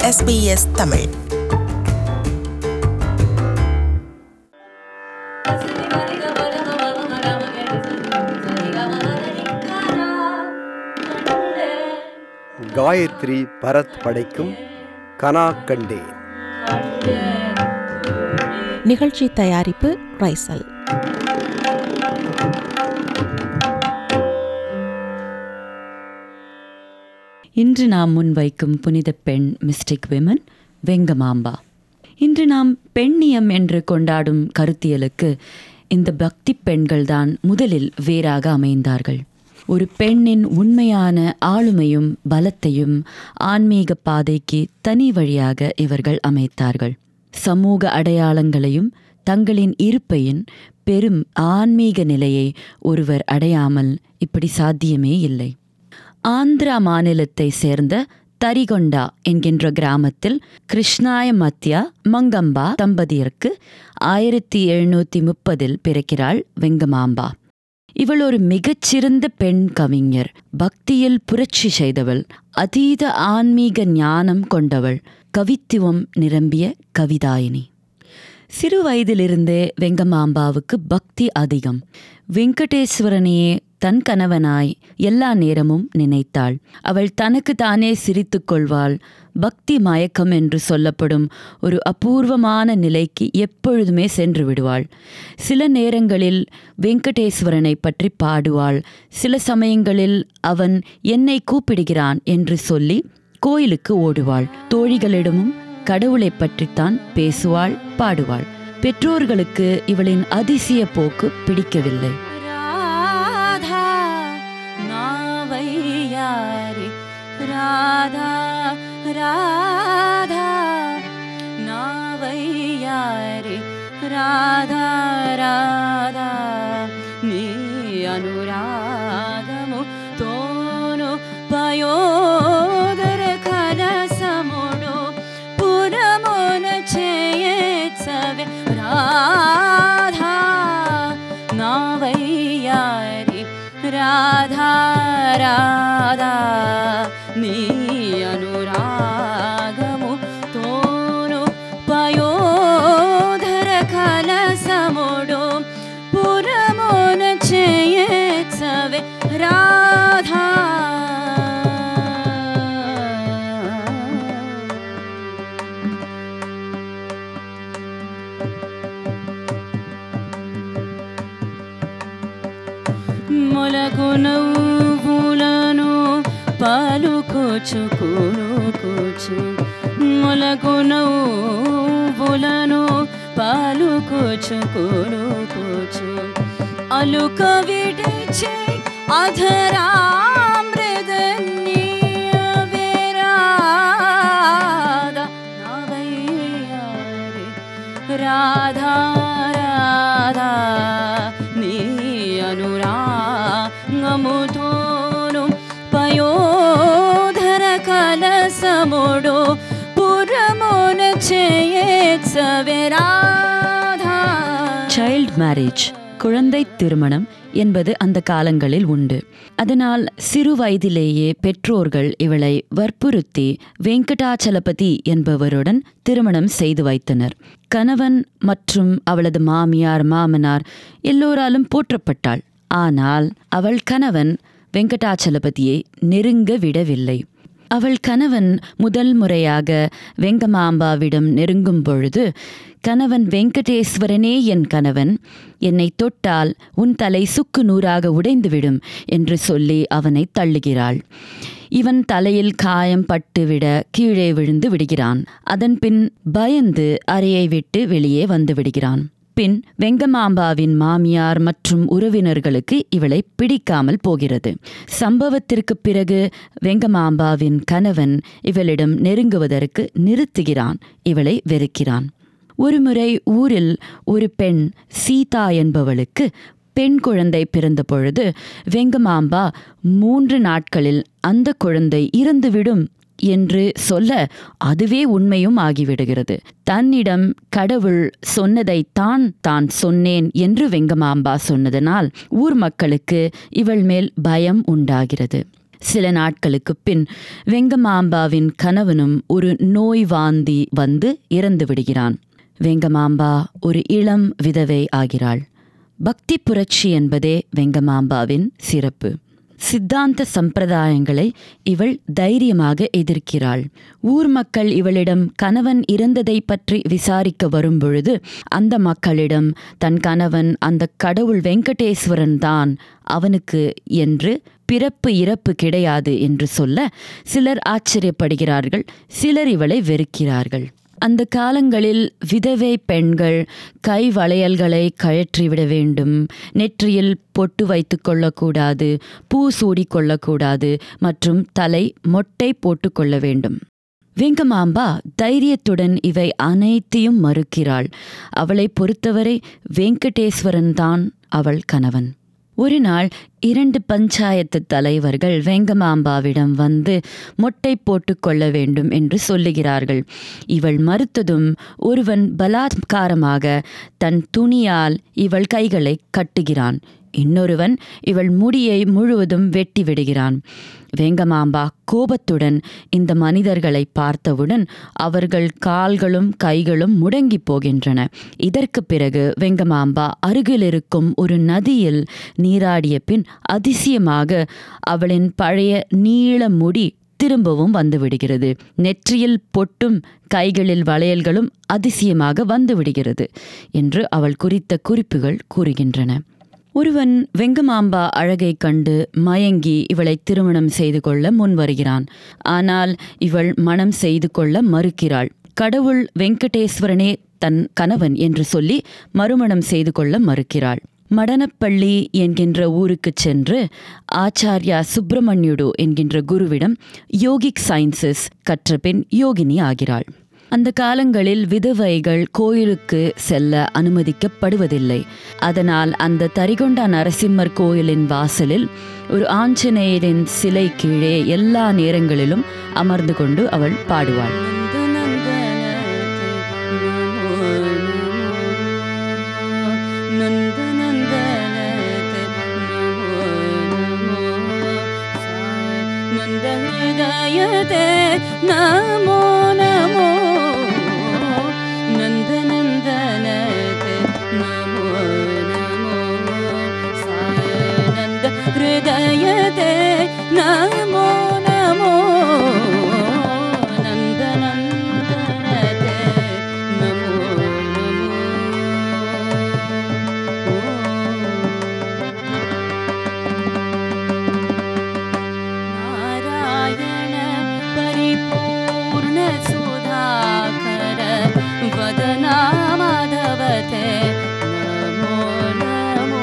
SBS Tamil Gayatri Bharat படைக்கும் கனா கண்டேன் நிகழ்ச்சி தயாரிப்பு ரைசல் இன்று நாம் முன்வைக்கும் புனித பெண் மிஸ்டிக் விமன் வெங்கமாம்பா இன்று நாம் பெண்ணியம் என்று கொண்டாடும் கருத்தியலுக்கு இந்த பக்தி பெண்கள்தான் முதலில் வேறாக அமைந்தார்கள் ஒரு பெண்ணின் உண்மையான ஆளுமையும் பலத்தையும் ஆன்மீக பாதைக்கு தனி வழியாக இவர்கள் அமைத்தார்கள் சமூக அடையாளங்களையும் தங்களின் இருப்பையின் பெரும் ஆன்மீக நிலையை ஒருவர் அடையாமல் இப்படி சாத்தியமே இல்லை ஆந்திரா மாநிலத்தை சேர்ந்த தரிகொண்டா என்கின்ற கிராமத்தில் கிருஷ்ணாய மத்யா மங்கம்பா தம்பதியருக்கு ஆயிரத்தி எழுநூத்தி முப்பதில் பிறக்கிறாள் வெங்கமாம்பா இவள் ஒரு மிகச்சிறந்த பெண் கவிஞர் பக்தியில் புரட்சி செய்தவள் அதீத ஆன்மீக ஞானம் கொண்டவள் கவித்துவம் நிரம்பிய கவிதாயினி சிறு வயதிலிருந்தே வெங்கமாம்பாவுக்கு பக்தி அதிகம் வெங்கடேஸ்வரனையே தன் கணவனாய் எல்லா நேரமும் நினைத்தாள் அவள் தனக்கு தானே சிரித்துக் கொள்வாள் பக்தி மயக்கம் என்று சொல்லப்படும் ஒரு அபூர்வமான நிலைக்கு எப்பொழுதுமே சென்று விடுவாள் சில நேரங்களில் வெங்கடேஸ்வரனை பற்றி பாடுவாள் சில சமயங்களில் அவன் என்னை கூப்பிடுகிறான் என்று சொல்லி கோயிலுக்கு ஓடுவாள் தோழிகளிடமும் கடவுளை பற்றித்தான் பேசுவாள் பாடுவாள் பெற்றோர்களுக்கு இவளின் அதிசய போக்கு பிடிக்கவில்லை ராதா நாவையாரி ராதா ராதா நாவையாரி ராதா ராதா నీ అనురాగము తోను పయోదర కలసముడు పురమున చేయచవే రాధా నావయ్యారి రాధా రాధా నీ అనురాగము తోను పయోధర కలసముడు పురమున చేయచవే రాధా మొలకు నవ్వులను పలుకోచు కూచు మొలకు నవ్వులను పలుకోచు కూచు అలుక విడిచి అధరామృదన్నీయ వేరాద నవయ్యారి రాధా రాధా నీ అనురాగముతోను పయోధర కలసముడు పురమున చేయే రాధా சைல்ட் மேரேஜ் குழந்தை திருமணம் என்பது அந்த காலங்களில் உண்டு அதனால் சிறு வயதிலேயே பெற்றோர்கள் இவளை வற்புறுத்தி வெங்கடாச்சலபதி என்பவருடன் திருமணம் செய்து வைத்தனர் கணவன் மற்றும் அவளது மாமியார் மாமனார் எல்லோராலும் போற்றப்பட்டாள் ஆனால் அவள் கணவன் வெங்கடாச்சலபதியை நெருங்க விடவில்லை அவள் கணவன் முதல் முறையாக வெங்கமாம்பாவிடம் நெருங்கும் பொழுது கணவன் வெங்கடேஸ்வரனே என் கணவன் என்னை தொட்டால் உன் தலை சுக்கு நூறாக உடைந்துவிடும் என்று சொல்லி அவனை தள்ளுகிறாள் இவன் தலையில் காயம் பட்டுவிட கீழே விழுந்து விடுகிறான் அதன்பின் பயந்து அறையை விட்டு வெளியே வந்து விடுகிறான் பின் வெங்கமாம்பாவின் மாமியார் மற்றும் உறவினர்களுக்கு இவளை பிடிக்காமல் போகிறது சம்பவத்திற்கு பிறகு வெங்கமாம்பாவின் கணவன் இவளிடம் நெருங்குவதற்கு நிறுத்துகிறான் இவளை வெறுக்கிறான் ஒருமுறை ஊரில் ஒரு பெண் சீதா என்பவளுக்கு பெண் குழந்தை பிறந்த பொழுது வெங்கமாம்பா மூன்று நாட்களில் அந்த குழந்தை இறந்துவிடும் என்று சொல்ல அதுவே உண்மையும் ஆகிவிடுகிறது தன்னிடம் கடவுள் சொன்னதை தான் தான் சொன்னேன் என்று வெங்கமாம்பா சொன்னதனால் ஊர் மக்களுக்கு இவள் மேல் பயம் உண்டாகிறது சில நாட்களுக்குப் பின் வெங்கமாம்பாவின் கணவனும் ஒரு நோய் வாந்தி வந்து இறந்து விடுகிறான் வெங்கமாம்பா ஒரு இளம் விதவை ஆகிறாள் பக்தி புரட்சி என்பதே வெங்கமாம்பாவின் சிறப்பு சித்தாந்த சம்பிரதாயங்களை இவள் தைரியமாக எதிர்க்கிறாள் ஊர் மக்கள் இவளிடம் கணவன் இறந்ததை பற்றி விசாரிக்க வரும்பொழுது அந்த மக்களிடம் தன் கணவன் அந்த கடவுள் வெங்கடேஸ்வரன் தான் அவனுக்கு என்று பிறப்பு இறப்பு கிடையாது என்று சொல்ல சிலர் ஆச்சரியப்படுகிறார்கள் சிலர் இவளை வெறுக்கிறார்கள் அந்த காலங்களில் விதவை பெண்கள் கை வளையல்களை கழற்றிவிட வேண்டும் நெற்றியில் பொட்டு வைத்து கொள்ளக்கூடாது பூ சூடிக் கொள்ளக்கூடாது மற்றும் தலை மொட்டை போட்டுக்கொள்ள வேண்டும் வெங்கமாம்பா தைரியத்துடன் இவை அனைத்தையும் மறுக்கிறாள் அவளை பொறுத்தவரை வெங்கடேஸ்வரன் தான் அவள் கணவன் ஒரு நாள் இரண்டு பஞ்சாயத்து தலைவர்கள் வெங்கமாம்பாவிடம் வந்து மொட்டை போட்டு கொள்ள வேண்டும் என்று சொல்லுகிறார்கள் இவள் மறுத்ததும் ஒருவன் பலாத்காரமாக தன் துணியால் இவள் கைகளை கட்டுகிறான் இன்னொருவன் இவள் முடியை முழுவதும் வெட்டி விடுகிறான் வேங்கமாம்பா கோபத்துடன் இந்த மனிதர்களை பார்த்தவுடன் அவர்கள் கால்களும் கைகளும் முடங்கி போகின்றன இதற்கு பிறகு வெங்கமாம்பா அருகில் இருக்கும் ஒரு நதியில் நீராடிய பின் அதிசயமாக அவளின் பழைய நீள முடி திரும்பவும் வந்துவிடுகிறது நெற்றியில் பொட்டும் கைகளில் வளையல்களும் அதிசயமாக வந்துவிடுகிறது என்று அவள் குறித்த குறிப்புகள் கூறுகின்றன ஒருவன் வெங்கமாம்பா அழகைக் கண்டு மயங்கி இவளை திருமணம் செய்து கொள்ள முன்வருகிறான் ஆனால் இவள் மனம் செய்து கொள்ள மறுக்கிறாள் கடவுள் வெங்கடேஸ்வரனே தன் கணவன் என்று சொல்லி மறுமணம் செய்து கொள்ள மறுக்கிறாள் மடனப்பள்ளி என்கின்ற ஊருக்குச் சென்று ஆச்சார்யா சுப்பிரமணியுடு என்கின்ற குருவிடம் யோகிக் சயின்சஸ் கற்ற பின் யோகினி ஆகிறாள் அந்த காலங்களில் விதவைகள் கோயிலுக்கு செல்ல அனுமதிக்கப்படுவதில்லை அதனால் அந்த தரிகொண்டா நரசிம்மர் கோயிலின் வாசலில் ஒரு ஆஞ்சநேயரின் சிலை கீழே எல்லா நேரங்களிலும் அமர்ந்து கொண்டு அவள் பாடுவாள் नमो नमो नन्द नन्दनते नमो नमो साय नन्द हृदयते नमो नमो नन्द नन्दनते नमो नारायण परिपूर्ण सुधाकर वदना माधवते नमो नमो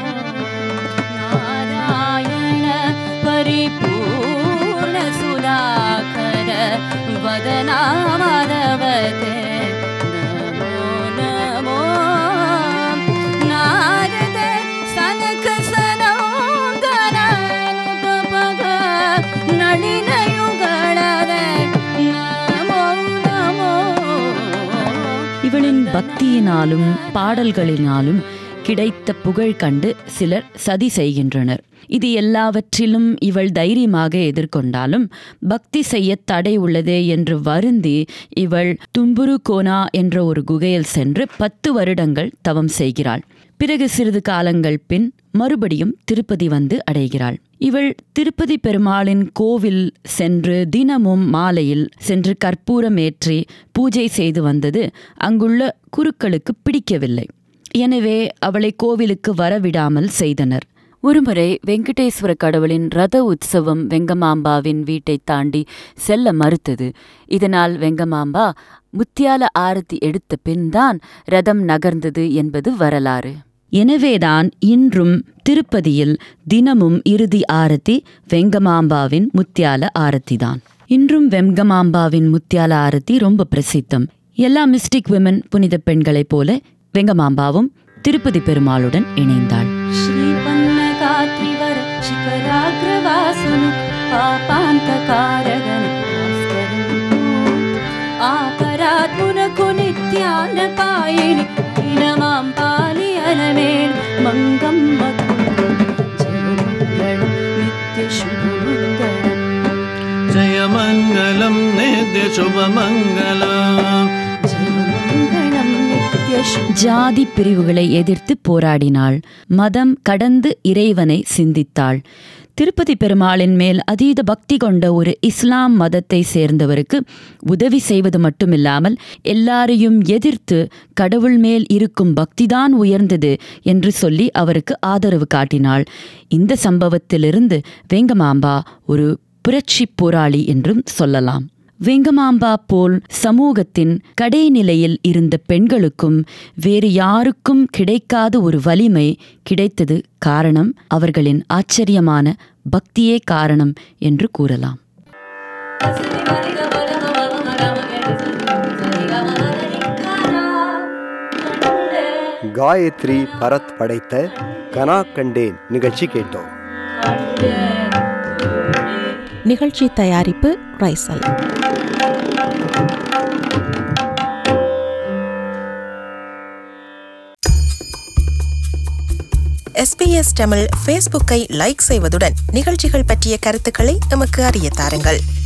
नारायण परिपूर्ण सुधाकर वदना माधवते नमो नमो नारद सनक सनौदननुतपद नलिनयुगळದೆ नमो नमो இவளின் பக்தியினாலும் பாடல்களினாலும் கிடைத்த புகழ் கண்டு சிலர் சதி செய்கின்றனர் இது எல்லாவற்றிலும் இவள் தைரியமாக எதிர்கொண்டாலும் பக்தி செய்ய தடை உள்ளதே என்று வருந்தி இவள் தும்புரு கோனா என்ற ஒரு குகையில் சென்று பத்து வருடங்கள் தவம் செய்கிறாள் பிறகு சிறிது காலங்கள் பின் மறுபடியும் திருப்பதி வந்து அடைகிறாள் இவள் திருப்பதி பெருமாளின் கோவில் சென்று தினமும் மாலையில் சென்று கற்பூரம் ஏற்றி பூஜை செய்து வந்தது அங்குள்ள குருக்களுக்கு பிடிக்கவில்லை எனவே அவளை கோவிலுக்கு வரவிடாமல் செய்தனர் ஒருமுறை வெங்கடேஸ்வர கடவுளின் ரத உற்சவம் வெங்கமாம்பாவின் வீட்டை தாண்டி செல்ல மறுத்தது இதனால் வெங்கமாம்பா முத்தியால ஆரத்தி எடுத்த பின்தான் ரதம் நகர்ந்தது என்பது வரலாறு எனவேதான் இன்றும் திருப்பதியில் தினமும் இறுதி ஆரத்தி வெங்கமாம்பாவின் முத்தியால ஆரத்திதான் இன்றும் வெங்கமாம்பாவின் முத்தியால ஆரத்தி ரொம்ப பிரசித்தம் எல்லா மிஸ்டிக் விமன் புனித பெண்களைப் போல வெங்கமாம்பாவும் திருப்பதி பெருமாளுடன் இணைந்தாள் श्रीपन्नगात्रिवर शिखराग्रवासनु पापान्तकारगण आपरात्मुनको नित्यान पायिनि नमां पालि अनमेल् मङ्गं मकुण्ड जयमङ्गलं नित्यशुभमङ्गलम् नित्यशुभमङ्गलम् மங்களம் நித்ய ஜாதி பிரிவுகளை எதிர்த்து போராடினாள் மதம் கடந்து இறைவனை சிந்தித்தாள் திருப்பதி பெருமாளின் மேல் அதீத பக்தி கொண்ட ஒரு இஸ்லாம் மதத்தை சேர்ந்தவருக்கு உதவி செய்வது மட்டுமில்லாமல் எல்லாரையும் எதிர்த்து கடவுள் மேல் இருக்கும் பக்திதான் உயர்ந்தது என்று சொல்லி அவருக்கு ஆதரவு காட்டினாள் இந்த சம்பவத்திலிருந்து வெங்கமாம்பா ஒரு புரட்சி போராளி என்றும் சொல்லலாம் வெங்கமாம்பா போல் சமூகத்தின் கடைநிலையில் இருந்த பெண்களுக்கும் வேறு யாருக்கும் கிடைக்காத ஒரு வலிமை கிடைத்தது காரணம் அவர்களின் ஆச்சரியமான பக்தியே காரணம் என்று கூறலாம் காயத்ரி பரத் படைத்த கனா கண்டேன் நிகழ்ச்சி கேட்டோம் நிகழ்ச்சி தயாரிப்பு ரைசல் எஸ்பிஎஸ் தமிழ் ஃபேஸ்புக்கை லைக் செய்வதுடன் நிகழ்ச்சிகள் பற்றிய கருத்துக்களை எமக்கு அறிய தாருங்கள்